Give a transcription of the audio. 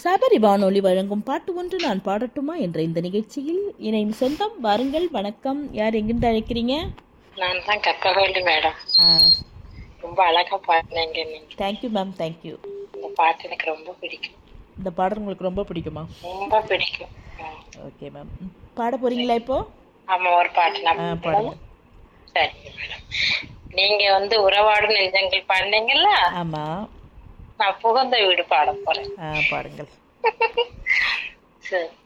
சபரி வானொலி வழங்கும் பாட்டு ஒன்று நான் பாடட்டுமா என்ற இந்த நிகழ்ச்சியில் இணையும் சொந்தம் வாருங்கள் வணக்கம் யார் எங்கிருந்து அழைக்கிறீங்க நான் தான் கற்பகவல்லி மேடம் ரொம்ப அழகா பாடினீங்க நீங்க தேங்க்யூ மேம் தேங்க்யூ இந்த பாட்டு எனக்கு ரொம்ப பிடிக்கும் இந்த பாடல் உங்களுக்கு ரொம்ப பிடிக்குமா ரொம்ப பிடிக்கும் ம். ஓகே மேம் பாட போறீங்களா இப்போ ஆமா ஒரு பாட்டு நான் ஆ, பாடலாம். பாடுங்க சரி மேடம் நீங்க வந்து உறவாடும் நெஞ்சங்கள் பாடினீங்கல்ல ஆமா நான் புகுந்த வீடு பாட போறேன் ஆ, பாடுங்கள் சரி